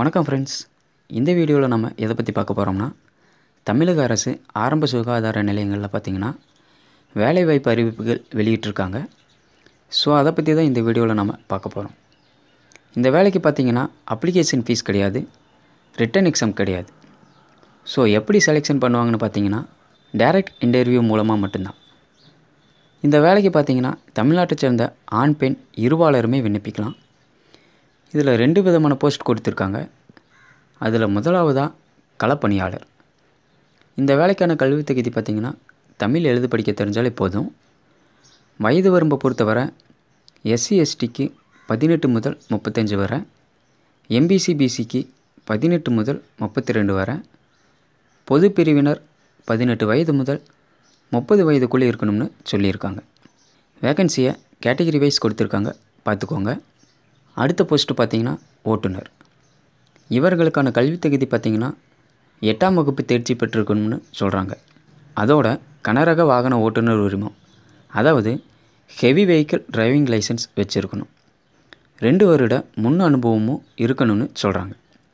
வணக்கம் ஃப்ரெண்ட்ஸ் இந்த வீடியோவில் நம்ம எதை பற்றி பார்க்க போகிறோம்னா தமிழக அரசு ஆரம்ப சுகாதார நிலையங்களில் பார்த்திங்கன்னா வேலைவாய்ப்பு அறிவிப்புகள் வெளியிட்டிருக்காங்க ஸோ அதை பற்றி தான் இந்த வீடியோவில் நம்ம பார்க்க போகிறோம் இந்த வேலைக்கு பார்த்திங்கன்னா அப்ளிகேஷன் ஃபீஸ் கிடையாது ரிட்டன் எக்ஸாம் கிடையாது ஸோ எப்படி செலெக்ஷன் பண்ணுவாங்கன்னு பார்த்தீங்கன்னா டைரக்ட் இன்டர்வியூ மூலமாக மட்டும்தான் இந்த வேலைக்கு பார்த்தீங்கன்னா தமிழ்நாட்டை சேர்ந்த ஆண் பெண் இருபாலருமே விண்ணப்பிக்கலாம் இதில் ரெண்டு விதமான போஸ்ட் கொடுத்துருக்காங்க அதில் முதலாவதாக களப்பணியாளர் இந்த வேலைக்கான கல்வி தகுதி பார்த்திங்கன்னா தமிழ் எழுத படிக்க தெரிஞ்சாலே போதும் வயது வரம்பை பொறுத்தவரை எஸ்சி எஸ்டிக்கு பதினெட்டு முதல் முப்பத்தஞ்சு வரை எம்பிசி பிசிக்கு பதினெட்டு முதல் முப்பத்தி ரெண்டு வரை பொது பிரிவினர் பதினெட்டு வயது முதல் முப்பது வயதுக்குள்ளே இருக்கணும்னு சொல்லியிருக்காங்க வேகன்சியை கேட்டகரி வைஸ் கொடுத்துருக்காங்க பார்த்துக்கோங்க அடுத்த போஸ்ட்டு பார்த்தீங்கன்னா ஓட்டுநர் இவர்களுக்கான கல்வி தகுதி பார்த்திங்கன்னா எட்டாம் வகுப்பு தேர்ச்சி பெற்றிருக்கணும்னு சொல்கிறாங்க அதோட கனரக வாகன ஓட்டுநர் உரிமம் அதாவது ஹெவி வெஹிக்கிள் டிரைவிங் லைசன்ஸ் வச்சுருக்கணும் ரெண்டு வருட முன் அனுபவமும் இருக்கணும்னு சொல்கிறாங்க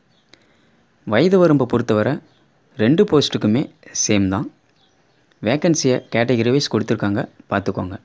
வயது வரம்பை பொறுத்தவரை ரெண்டு போஸ்ட்டுக்குமே சேம் தான் வேக்கன்சியை கேட்டகரி வைஸ் கொடுத்துருக்காங்க பார்த்துக்கோங்க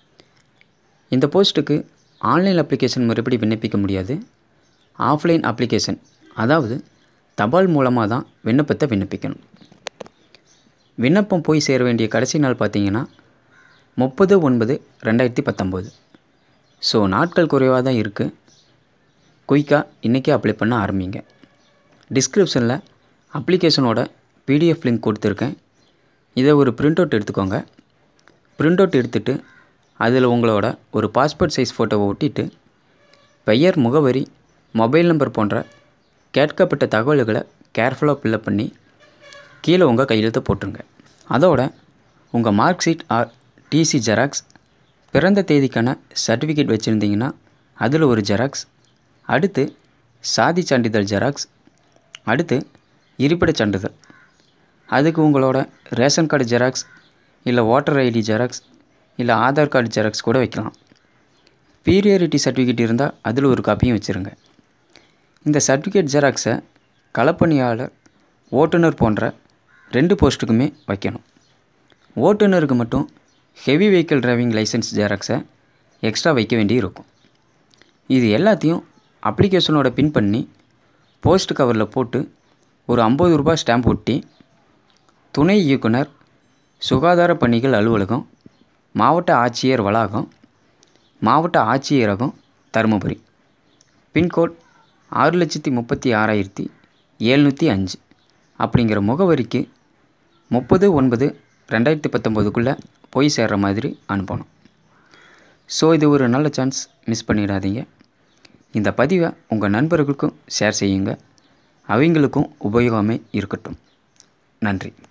இந்த போஸ்ட்டுக்கு ஆன்லைன் அப்ளிகேஷன் முறைப்படி விண்ணப்பிக்க முடியாது ஆஃப்லைன் அப்ளிகேஷன் அதாவது தபால் மூலமாக தான் விண்ணப்பத்தை விண்ணப்பிக்கணும் விண்ணப்பம் போய் சேர வேண்டிய கடைசி நாள் பார்த்தீங்கன்னா முப்பது ஒன்பது ரெண்டாயிரத்தி பத்தொம்போது ஸோ நாட்கள் குறைவாக தான் இருக்குது குயிக்காக இன்றைக்கே அப்ளை பண்ண ஆரம்பிங்க டிஸ்கிரிப்ஷனில் அப்ளிகேஷனோட பிடிஎஃப் லிங்க் கொடுத்துருக்கேன் இதை ஒரு பிரிண்ட் அவுட் எடுத்துக்கோங்க பிரிண்ட் அவுட் எடுத்துகிட்டு அதில் உங்களோட ஒரு பாஸ்போர்ட் சைஸ் ஃபோட்டோவை ஒட்டிட்டு பெயர் முகவரி மொபைல் நம்பர் போன்ற கேட்கப்பட்ட தகவல்களை கேர்ஃபுல்லாக ஃபில்லப் பண்ணி கீழே உங்கள் கையெழுத்து போட்டுருங்க அதோட உங்கள் mark sheet or TC xerox பிறந்த தேதிக்கான சர்டிஃபிகேட் வச்சுருந்தீங்கன்னா அதில் ஒரு ஜெராக்ஸ் அடுத்து சாதி சான்றிதழ் ஜெராக்ஸ் அடுத்து இருப்பிடச் சான்றிதழ் அதுக்கு உங்களோட ரேஷன் கார்டு ஜெராக்ஸ் இல்லை ஓட்டர் ஐடி ஜெராக்ஸ் இல்லை ஆதார் கார்டு ஜெராக்ஸ் கூட வைக்கலாம் பீரியாரிட்டி சர்டிஃபிகேட் இருந்தால் அதில் ஒரு காப்பியும் வச்சுருங்க இந்த சர்டிஃபிகேட் ஜெராக்ஸை களப்பணியாளர் ஓட்டுநர் போன்ற ரெண்டு போஸ்ட்டுக்குமே வைக்கணும் ஓட்டுநருக்கு மட்டும் ஹெவி வெஹிக்கிள் டிரைவிங் லைசன்ஸ் ஜெராக்ஸை எக்ஸ்ட்ரா வைக்க வேண்டி இருக்கும் இது எல்லாத்தையும் அப்ளிகேஷனோட பின் பண்ணி போஸ்ட் கவரில் போட்டு ஒரு ஐம்பது ரூபாய் ஸ்டாம்ப் ஒட்டி துணை இயக்குனர் சுகாதார பணிகள் அலுவலகம் மாவட்ட ஆட்சியர் வளாகம் மாவட்ட ஆட்சியரகம் தருமபுரி பின்கோட் ஆறு லட்சத்தி முப்பத்தி ஆறாயிரத்தி எழுநூற்றி அஞ்சு அப்படிங்கிற முகவரிக்கு முப்பது ஒன்பது ரெண்டாயிரத்தி பத்தொம்போதுக்குள்ளே போய் சேர்கிற மாதிரி அனுப்பணும் ஸோ இது ஒரு நல்ல சான்ஸ் மிஸ் பண்ணிடாதீங்க இந்த பதிவை உங்கள் நண்பர்களுக்கும் ஷேர் செய்யுங்க அவங்களுக்கும் உபயோகமே இருக்கட்டும் நன்றி